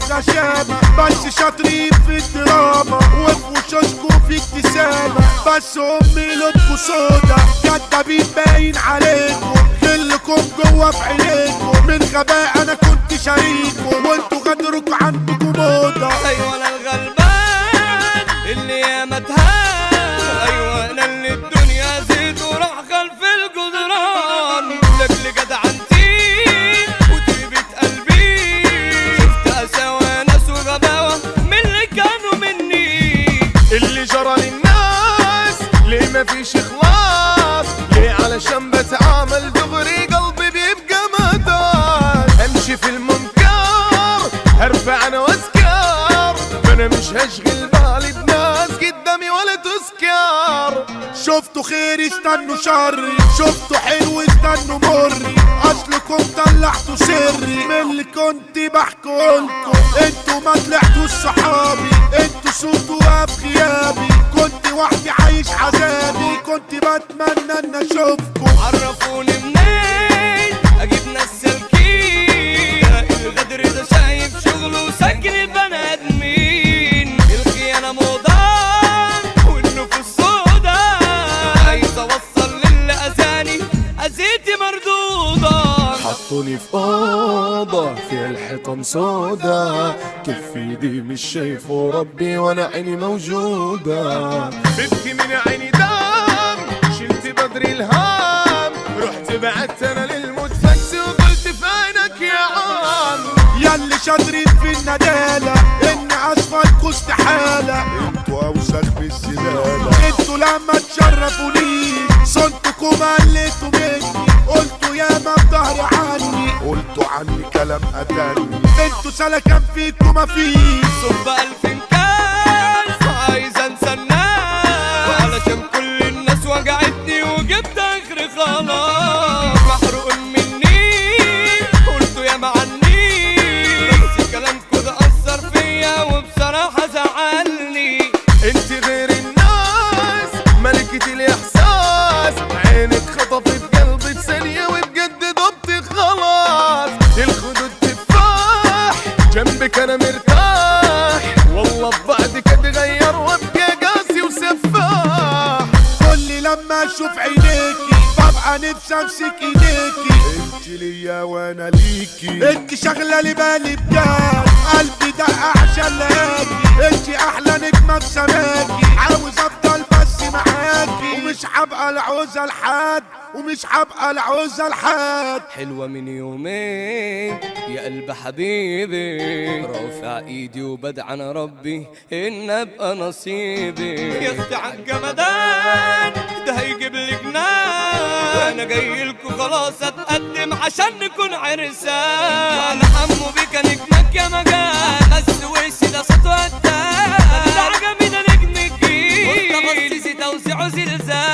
غشامة بس شاطرين في الدراما وفي وشوشكوا في ابتسامة بس امي لونكوا سودا كدابين باين عليكم كلكم جوا في عينيكم من غباء انا كنت شريكم وانتوا غدركوا عندكم موضة ايوه انا الغلبان اللي ياما اتهان ايوه انا اللي الدنيا زيد وراح خلف الجدران لاجل جدعنتي وطيبة قلبي شفت قساوة ناس وغباوة من اللي كانوا مني اللي جرى للناس ليه ما فيش اخلاص ليه علشان بتعامل دغري قلبي بيبقى مدار امشي في المنكر هرفع انا واسكر انا مش هشغل بالي بناس قدامي ولا تذكر شفتوا خير استنوا شري شفتوا حلو استنوا مري اصلكم طلعتوا سري من اللي كنت بحكولكم انتوا ما طلعتوش صحابي انتوا صوتوا في غيابي كنت وحدي عايش عذابي كنت بتمنى ان اشوفكم عرفوني منين اجيب ناس سالكين الغدر ده شايف شغله وسجن البني ادمين الخيانه موضان والنفوس سودا عايز اوصل للي اذاني اذيتي مردوده حطوني في اوضه فيها الحيطان سودا كف ايدي مش شايفه ربي وانا عيني موجوده ببكي من عيني دم شلت بدري الهام رحت بعدت انا للمدفكس وقلت في عينك يا عم ياللي شاطرين في الندالة ان اصفالكوا استحالة انتوا اوسخ بالزبالة انتوا لما تشرفونيش صنتكم قلتوا مني قلتوا يا ما بظهري عني قلتوا عني كلام قتلني انتوا سلكان فيكوا مفيش صب ألف كاس عايز انسى الناس وعلشان كل الناس وجعتني وجبت اخر خلاص محروق مني قلتوا يا معني بس كلامكوا ده اثر فيا وبصراحة زعلني انت غير الناس ملكة الاحساس عينك خطفت قلبي في ثانية وبجد ضبط خلاص الخدود تفاح جنبك انا مرتاح والله ببعدك اتغير وابقى قاسي وسفاح كل لما اشوف عينيكي ببقى نفسي امسك ايديكي انت ليا وانا ليكي انت شغله لي بالي بجد قلبي ده احسن لياكي انت احلى نجمه في سماكي عاوز افضل بس معاكي ومش هبقى العوزه لحد ومش هبقى العوزه لحد حلوة من يومين يا قلب حبيبي رافع ايدي وبدعى انا ربي ان ابقى نصيبي يا اختي عالجمدان ده هيجيب لي جنان انا جاي لكم خلاص اتقدم عشان نكون عرسان وانا حمو بيك نجمك يا مجال بس وشي ده صوته قدام ده عجبي ده نجم الجيل متخصصي توزيع زلزال